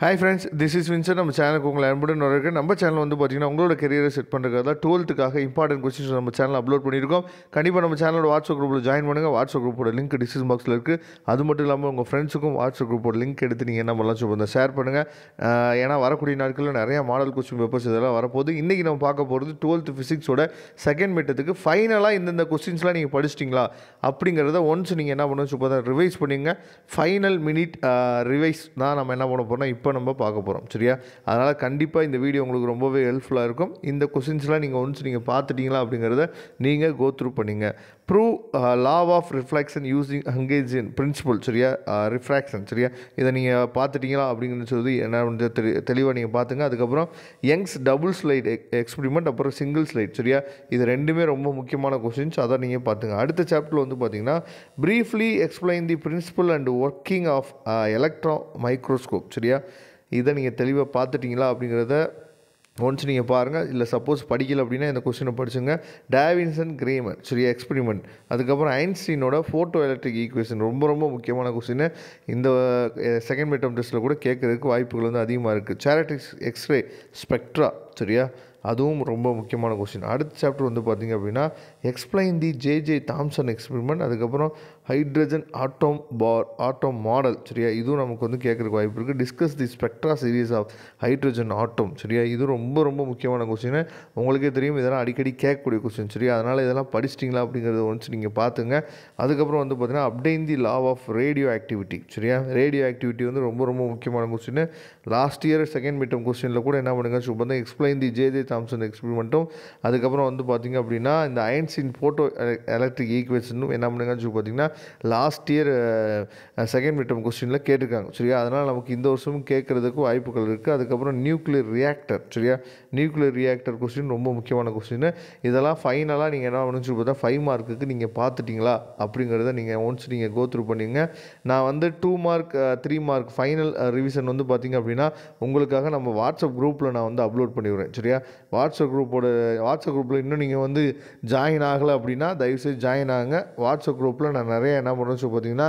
hi friends this is Vinson நம்ம சேனலுக்கு உங்களை அன்புடன் வரக்கு நம்ம சேனல் வந்து பார்த்தீங்கன்னா உங்களோட கெரியரை செட் பண்ணுறதுக்காக டுவெல்த்துக்காக இம்பார்ட்டன்ட் கொஸ்டின்ஸ் நம்ம சேனல் அப்லோட் பண்ணியிருக்கோம் கண்டிப்பாக நம்ம சேனலோட வாட்ஸ்அப் குரூப்பில் ஜாயின் பண்ணுங்கள் வாட்ஸ்அப் குரூப்போட லிங்க் டிஸ்கிரிப்ஷன் பாக்ஸில் இருக்குது அது மட்டும் இல்லாமல் உங்கள் ஃப்ரெண்ட்ஸுக்கும் வாட்ஸ்அப் குரூப்போட லிங்க் எடுத்து நீங்கள் என்ன பண்ணலாம் சொல்லுங்க ஷேர் பண்ணுங்கள் ஆஹ் ஏன்னா வரக்கூடிய நாட்களில் நிறைய மாடல் கொஸ்டின் பேப்பர்ஸ் இதெல்லாம் வரப்போகுது இன்றைக்கி நம்ம பார்க்க போகிறது டுவெல்த்து ஃபிசிக்ஸோட செகண்ட் மீட்டத்துக்கு ஃபைனலாக இந்தந்த கொஸ்டின்ஸ்லாம் நீங்கள் படிச்சிட்டிங்களா அப்படிங்கிறத ஒன்ஸ் நீங்கள் என்ன பண்ணணும் இப்போ ரிவைஸ் பண்ணிங்க ஃபைனல் மினிட் ரிவைஸ் தான் நம்ம என்ன பண்ண போகிறோம் இப்போ நம்ம பார்க்க போகிறோம் சரியா அதனால் கண்டிப்பாக இந்த வீடியோ உங்களுக்கு ரொம்பவே ஹெல்ப்ஃபுல்லாக இருக்கும் இந்த கொஸ்டின்ஸ்லாம் நீங்கள் ஒன்ஸ் நீங்கள் பார்த்துட்டீங்களா அப்படிங்கிறத நீங்கள் கோ த்ரூ பண்ணிங்க prove law of reflection using ஹங்கேஜியன் பிரின்சிபல் சரியா ரிஃப்ராக்ஷன் சரியா இதை நீங்கள் பார்த்துட்டீங்களா அப்படிங்கிறது சொல்லி என்ன வந்து தெளி தெளிவாக நீங்கள் பார்த்துங்க அதுக்கப்புறம் யங்ஸ் டபுள் ஸ்லைட் எக்ஸ்பிரிமெண்ட் அப்புறம் சிங்கிள் ஸ்லைட் சரியா இது ரெண்டுமே ரொம்ப முக்கியமான கொஸ்டின்ஸ் அதை நீங்கள் பார்த்துங்க அடுத்த சாப்டர் வந்து பார்த்தீங்கன்னா briefly explain the principle and working of electro microscope சரியா இதை நீங்கள் தெளிவாக பார்த்துட்டீங்களா அப்படிங்கிறத ஒன்ஸ் நீங்கள் பாருங்கள் இல்லை சப்போஸ் படிக்கல அப்படின்னா இந்த கொஸ்டினை படிச்சுங்க டேவின்சன் கிரேமர் சரியா எக்ஸ்பெரிமெண்ட் அதுக்கப்புறம் ஐன்ஸ்டீனோட ஃபோட்டோ எலக்ட்ரிக் ஈக்குவேஷன் ரொம்ப ரொம்ப முக்கியமான கொஸ்டின் இந்த செகண்ட் மீட்டம் டெஸ்ட்டில் கூட கேட்குறதுக்கு வாய்ப்புகள் வந்து அதிகமாக இருக்குது சேரட்டிக்ஸ் எக்ஸ்ரே ஸ்பெக்ட்ரா சரியா அதுவும் ரொம்ப முக்கியமான கொஸ்டின் அடுத்த சாப்டர் வந்து பார்த்திங்க அப்படின்னா explain the J J Thomson experiment அதுக்கப்புறம் hydrogen atom Bohr atom model சரியா இதுவும் நமக்கு வந்து கேட்குறக்கு வாய்ப்பு இருக்குது discuss the spectra series of hydrogen atom சரியா இது ரொம்ப ரொம்ப முக்கியமான கொஸ்டின் உங்களுக்கே தெரியும் இதெல்லாம் அடிக்கடி கேட்கக்கூடிய கொஸ்டின் சரியா அதனால் இதெல்லாம் படிச்சிட்டிங்களா அப்படிங்கிறத ஒன்ஸ் நீங்கள் பார்த்துங்க அதுக்கப்புறம் வந்து பார்த்தீங்கன்னா obtain the law of radio activity சரியா ரேடியோ ஆக்டிவிட்டி வந்து ரொம்ப ரொம்ப முக்கியமான question last year second midterm கொஸ்டினில் கூட என்ன பண்ணுங்க ஸோ வந்து explain the J J Thomson எக்ஸ்பெரிமெண்ட்டும் அதுக்கப்புறம் வந்து பார்த்திங்க அப்படின்னா இந்த அயன்ஸின் ஃபோட்டோ எலக்ட்ரிக் ஈக்குவேஷனும் என்ன பண்ணுங்கன்னு சொல்லி பார்த்தீங்கன்னா லாஸ்ட் இயர் செகண்ட் மீட்டம் கொஸ்டினில் கேட்டிருக்காங்க சரியா அதனால் நமக்கு இந்த வருஷமும் கேட்குறதுக்கு வாய்ப்புகள் இருக்குது அதுக்கப்புறம் நியூக்ளியர் ரியாக்டர் சரியா நியூக்ளியர் ரியாக்டர் கொஸ்டின் ரொம்ப முக்கியமான கொஸ்டின் இதெல்லாம் ஃபைனலாக நீங்கள் என்ன பண்ணணும் சொல்லி பார்த்தா ஃபைவ் மார்க்குக்கு நீங்கள் பார்த்துட்டிங்களா அப்படிங்கிறத நீங்கள் ஒன்ஸ் நீங்கள் கோ த்ரூ பண்ணிங்க நான் வந்து two mark three mark final revision வந்து பார்த்திங்க அப்படின்னா உங்களுக்காக நம்ம வாட்ஸ்அப் குரூப்பில் நான் வந்து அப்லோட் பண்ணிவிடுறேன் சரியா வாட்ஸ்அப் குரூப்போட வாட்ஸ்அப் குரூப்பில் இன்னும் நீங்கள் வந்து ஜாயின் ஆகலை அப்படின்னா தயவுசெய்து ஜாயின் ஆகுங்க வாட்ஸ்அப் குரூப்பில் நான் நிறைய என்ன பண்ணுறேன் சொல்லி பார்த்தீங்கன்னா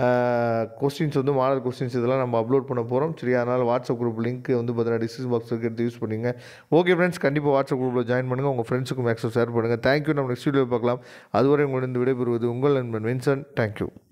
கொஸ்டின்ஸ் வந்து மாடல் கொஸ்டின்ஸ் இதெல்லாம் நம்ம அப்லோட் பண்ண போகிறோம் சரி அதனால் வாட்ஸ்அப் குரூப் லிங்க் வந்து பார்த்தீங்கன்னா டிஸ்கிரிப்ஷன் பாக்ஸ் எடுத்து யூஸ் பண்ணிங்க ஓகே ஃப்ரெண்ட்ஸ் கண்டிப்பாக வாட்ஸ்அப் குரூப்பில் ஜாயின் பண்ணுங்கள் உங்கள் ஃப்ரெண்ட்ஸுக்கும் மேக்ஸிமம் ஷேர் பண்ணுங்கள் தேங்க்யூ நம்ம நெக்ஸ்ட் வீடியோ பார்க்கலாம் அதுவரை உங்களிடம் விடைபெறுவது உங்கள் நண்பன் வின்சன் தேங்க்யூ